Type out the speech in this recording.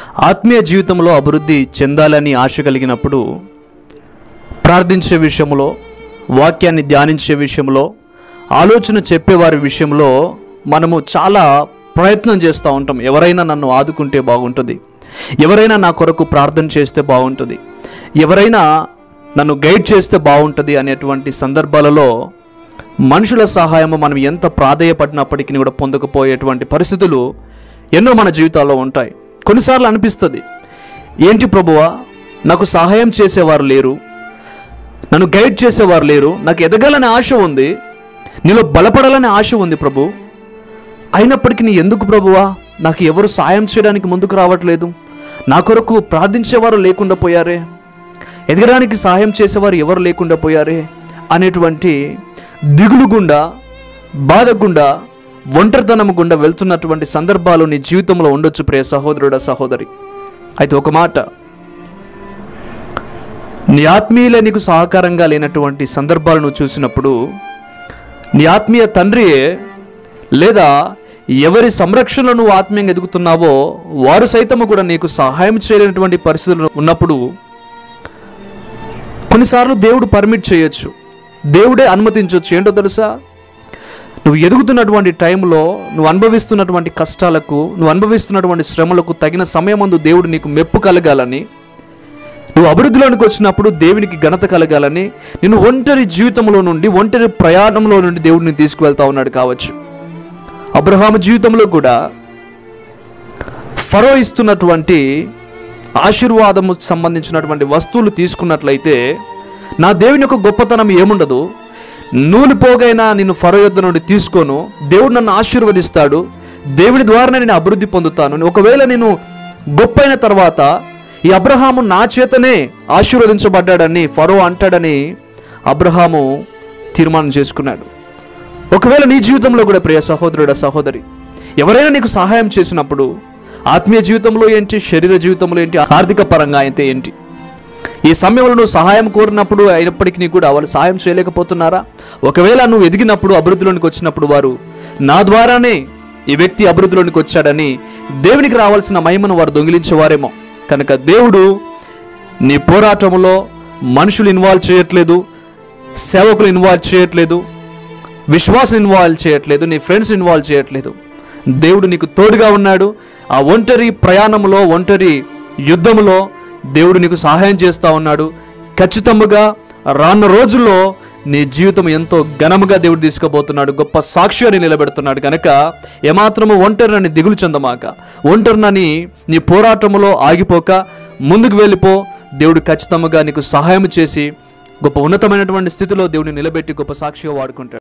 ఆత్మీయ జీవితంలో అభివృద్ధి చెందాలని ఆశ కలిగినప్పుడు ప్రార్థించే విషయంలో వాక్యాన్ని ధ్యానించే విషయంలో ఆలోచన చెప్పేవారి విషయంలో మనము చాలా ప్రయత్నం చేస్తూ ఉంటాం ఎవరైనా నన్ను ఆదుకుంటే బాగుంటుంది ఎవరైనా నా కొరకు ప్రార్థన చేస్తే బాగుంటుంది ఎవరైనా నన్ను గైడ్ చేస్తే బాగుంటుంది అనేటువంటి సందర్భాలలో మనుషుల సహాయం మనం ఎంత ప్రాధేయపడినప్పటికీ కూడా పొందకపోయేటువంటి పరిస్థితులు ఎన్నో మన జీవితాల్లో ఉంటాయి కొన్నిసార్లు అనిపిస్తుంది ఏంటి ప్రభువా నాకు సహాయం చేసేవారు లేరు నన్ను గైడ్ చేసేవారు లేరు నాకు ఎదగాలనే ఆశ ఉంది నీలో బలపడాలనే ఆశ ఉంది ప్రభు అయినప్పటికీ నీ ఎందుకు ప్రభువా నాకు ఎవరు సాయం చేయడానికి ముందుకు రావట్లేదు నా కొరకు ప్రార్థించేవారు లేకుండా పోయారే ఎదగడానికి సహాయం చేసేవారు ఎవరు లేకుండా పోయారే అనేటువంటి దిగులు గుండా బాధ గుండా ఒంటరితనం గుండా వెళ్తున్నటువంటి సందర్భాలు నీ జీవితంలో ఉండొచ్చు ప్రియ సహోదరుడా సహోదరి అయితే ఒక మాట నీ ఆత్మీయులే నీకు సహకారంగా లేనటువంటి సందర్భాలను చూసినప్పుడు నీ ఆత్మీయ తండ్రియే లేదా ఎవరి సంరక్షణలో నువ్వు ఆత్మీయంగా ఎదుగుతున్నావో వారు సైతము కూడా నీకు సహాయం చేయలేనటువంటి పరిస్థితులు ఉన్నప్పుడు కొన్నిసార్లు దేవుడు పర్మిట్ చేయొచ్చు దేవుడే అనుమతించవచ్చు ఏంటో తెలుసా నువ్వు ఎదుగుతున్నటువంటి టైంలో నువ్వు అనుభవిస్తున్నటువంటి కష్టాలకు నువ్వు అనుభవిస్తున్నటువంటి శ్రమలకు తగిన సమయమందు దేవుడు నీకు మెప్పు కలగాలని నువ్వు అభివృద్ధిలోనికి వచ్చినప్పుడు దేవునికి ఘనత కలగాలని నేను ఒంటరి జీవితంలో నుండి ఒంటరి ప్రయాణంలో నుండి దేవుడిని తీసుకువెళ్తా ఉన్నాడు కావచ్చు అబ్రహాము జీవితంలో కూడా ఫరో ఇస్తున్నటువంటి ఆశీర్వాదము సంబంధించినటువంటి వస్తువులు తీసుకున్నట్లయితే నా దేవుని యొక్క గొప్పతనం ఏముండదు నూనె పోగైనా నేను ఫరో యొద్ద నుండి తీసుకోను దేవుడు నన్ను ఆశీర్వదిస్తాడు దేవుని ద్వారానే నేను అభివృద్ధి పొందుతాను ఒకవేళ నేను గొప్పైన తర్వాత ఈ అబ్రహాము నా చేతనే ఆశీర్వదించబడ్డాడని ఫరో అంటాడని అబ్రహాము తీర్మానం చేసుకున్నాడు ఒకవేళ నీ జీవితంలో కూడా ప్రియ సహోదరుడ సహోదరి ఎవరైనా నీకు సహాయం చేసినప్పుడు ఆత్మీయ జీవితంలో ఏంటి శరీర జీవితంలో ఏంటి ఆర్థిక పరంగా అయితే ఏంటి ఈ సమయంలో నువ్వు సహాయం కోరినప్పుడు అయినప్పటికీ కూడా వాళ్ళు సహాయం చేయలేకపోతున్నారా ఒకవేళ నువ్వు ఎదిగినప్పుడు అభివృద్ధిలోనికి వచ్చినప్పుడు వారు నా ద్వారానే ఈ వ్యక్తి అభివృద్ధిలోనికి వచ్చాడని దేవునికి రావాల్సిన మహిమను వారు దొంగిలించేవారేమో కనుక దేవుడు నీ పోరాటంలో మనుషులు ఇన్వాల్వ్ చేయట్లేదు సేవకులు ఇన్వాల్వ్ చేయట్లేదు విశ్వాసం ఇన్వాల్వ్ చేయట్లేదు నీ ఫ్రెండ్స్ ఇన్వాల్వ్ చేయట్లేదు దేవుడు నీకు తోడుగా ఉన్నాడు ఆ ఒంటరి ప్రయాణంలో ఒంటరి యుద్ధంలో దేవుడు నీకు సహాయం చేస్తూ ఉన్నాడు ఖచ్చితంగా రానున్న రోజుల్లో నీ జీవితం ఎంతో ఘనముగా దేవుడు తీసుకుపోతున్నాడు గొప్ప సాక్ష్యాన్ని నిలబెడుతున్నాడు కనుక ఏమాత్రము ఒంటరినని దిగులు చెందమాక ఒంటరినని నీ పోరాటంలో ఆగిపోక ముందుకు వెళ్ళిపో దేవుడు ఖచ్చితంగా నీకు సహాయం చేసి గొప్ప ఉన్నతమైనటువంటి స్థితిలో దేవుడిని నిలబెట్టి గొప్ప సాక్షిగా వాడుకుంటాడు